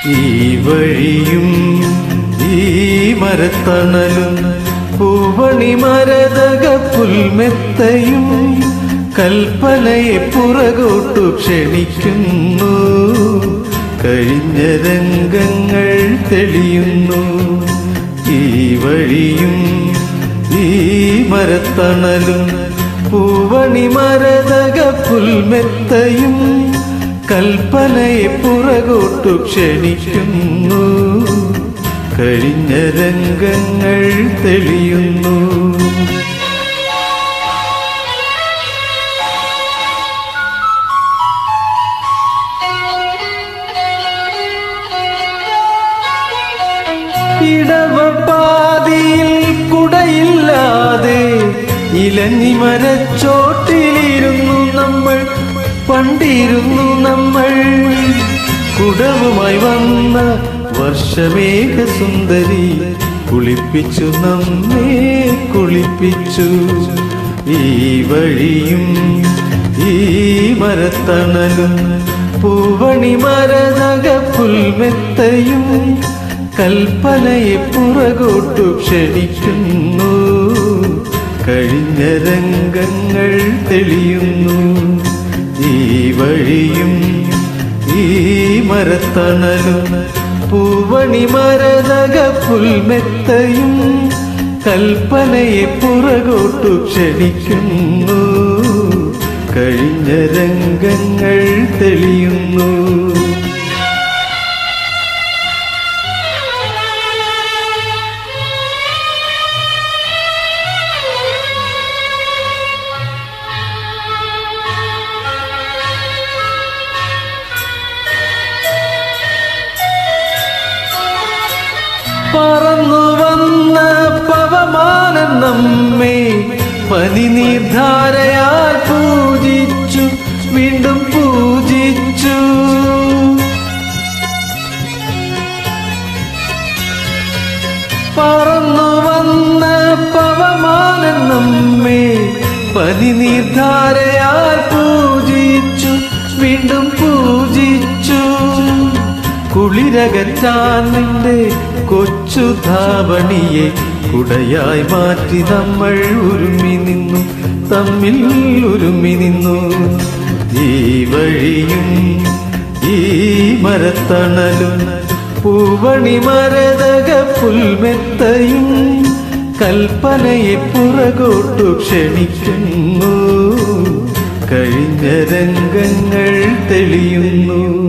ഈ വഴിയും ഈ മരത്തണലും പൂവണി മരതക പുൽമെത്തയും കൽപ്പനയെ പുറകോട്ടു ക്ഷണിക്കുന്നു കഴിഞ്ഞ രംഗങ്ങൾ തെളിയുന്നു ഈ വഴിയും ഈ മരത്തണലും പൂവണി മരതക പുൽമെത്തയും കൽപ്പനയെ പുറകോട്ടു ക്ഷണിക്കുന്നു കഴിഞ്ഞ രംഗങ്ങൾ തെളിയുന്നു ഇടവപ്പാതിയിൽ കുടയില്ലാതെ ഇലഞ്ഞി മരച്ചോട്ടിലിരുന്നു നമ്മൾ പണ്ടിരുന്നു നമ്മൾ കുടവുമായി വന്ന വർഷമേഘ സുന്ദരി കുളിപ്പിച്ചു നമ്മെ കുളിപ്പിച്ചു ഈ വഴിയും ഈ മരത്തണലും പൂവണി മരതക പുൽമെത്തയും കൽപ്പനയെ പുറകോട്ടു ക്ഷണിക്കുന്നു കഴിഞ്ഞ രംഗങ്ങൾ തെളിയുന്നു ഈ വഴിയും ഈ മരത്തണലും പൂവണി മരതക പുൽമെത്തയും കൽപ്പനയെ പുറകോട്ടു ക്ഷണിക്കുന്നു കഴിഞ്ഞ രംഗങ്ങൾ തെളിയുന്നു പറന്നു വന്ന പവമാനം നമ്മെ പനിനീർധാരയാൽ പൂജിച്ചു വീണ്ടും പൂജിച്ചു പറന്നു വന്ന പവമാനം നമ്മെ പനിനീർധാരയാൽ പൂജിച്ചു വീണ്ടും പൂജിച്ചു കുളിരകറ്റാൻ നിന്റെ കൊച്ചു ധാവണിയെ കുടയായി മാറ്റി നമ്മൾ ഉരുമി നിന്നു തമ്മിൽ ഉരുമി നിന്നു ഈ വഴിയും ഈ മരത്തണലും പൂവണി മരതക പുൽമെത്തയും കൽപ്പനയെ പുറകോട്ടു ക്ഷണിക്കുന്നു കഴിഞ്ഞ രംഗങ്ങൾ തെളിയുന്നു